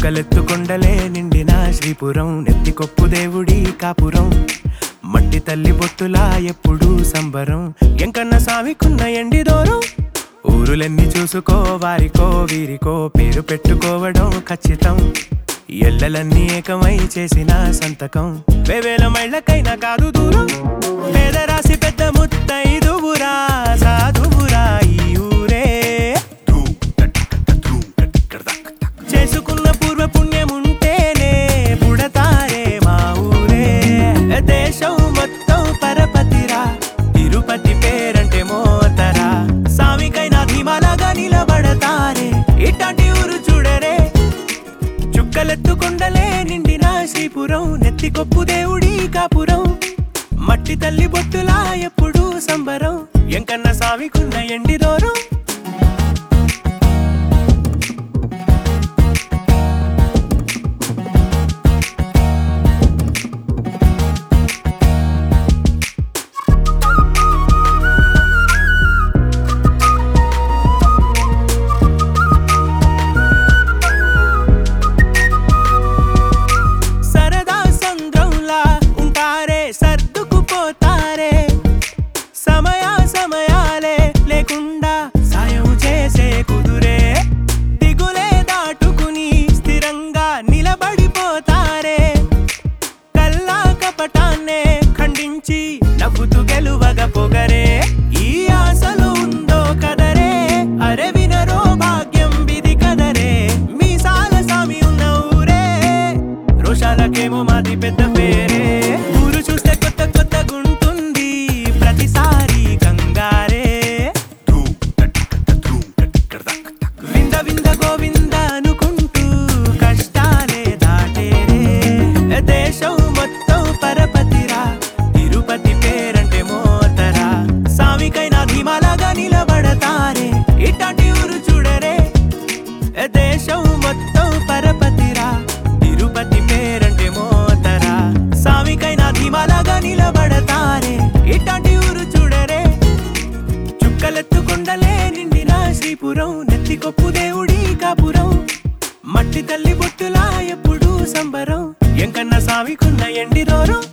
చుక్కలెత్తుకొండలే నిండిన శ్రీపురం నెత్తికొప్పు దేవుడి కాపురం మట్టి తల్లి బొట్టులా ఎప్పుడు సంబరం ఎంకన్న సామికున్న ఎండి దూరం ఊరులెన్ని చూసుకో వారికో వీరికో పేరు పెట్టుకోవడం ఖచ్చితం ఎల్లలన్నీ ఏకమై చేసిన సంతకం వేవేల మైళ్ళకైనా కాదు దూరం పేదరాశి పెద్ద ముత్తైదువురా సాధువురా ఈ ఊరే చేసుకున్న పూర్వ పుణ్యం ఉంటేనే పుడతారే మా ఊరే దేశం మొత్తం పరపతిరా తిరుపతి పేరంటే మోతరా సామికైనా ధీమాలాగా నిలబడతారే ఇట్లాంటి ఊరు చూడరే చుక్కలెత్తుకొండలే నిండిన శ్రీపురం నెత్తికొప్పు దేవుడి కాపురం మట్టి తల్లి బొట్టులా ఎప్పుడు సంబరం ఎంకన్న సామికున్న ఎండి దూరం సరదా సంద్రంలా ఉంటారే సర్దుకుపోతారే సమయ సమయాలే లేకుండా సాయం చేసే కుదురే దిగులే దాటుకుని స్థిరంగా నిలబడిపోతారే కల్లా కపటాన్నే ఖండించి నవ్వుతూ గెలువగ పొగరే ఈ ఆశలు ఉందో కదరే అరే వినరో భాగ్యం విధి కదరే మీ సాల సామి ఉన్న ఊరే రోషాలకేమో మాది పెద్ద పేరే ఊరు చూస్తే కొత్త కొత్త గుంటుంది ప్రతిసారి కంగారే వింద వింద గోవింద అనుకుంటూ కష్టాలే దాటేరే దేశం మొత్తం పరపతిరా తిరుపతి పేరంటే మోతరా సామికైనా ధీమాలాగా నిలబడతారే ఇట్లాంటి ఊరు చూడరే దేశం మొత్తం పరపతిరా తిరుపతి పేరంటే మోతరా సామికైనా ధీమాలాగా నిలబడతారే ఇట్లాంటి ఊరు చూడరే చుక్కలెత్తుకొండలే నిండిన శ్రీపురం నెత్తికొప్పు దేవుడి కాపురం మట్టి తల్లి బొట్టులా ఎప్పుడు సంబరం ఎంకన్న సామికున్న ఎండి దూరం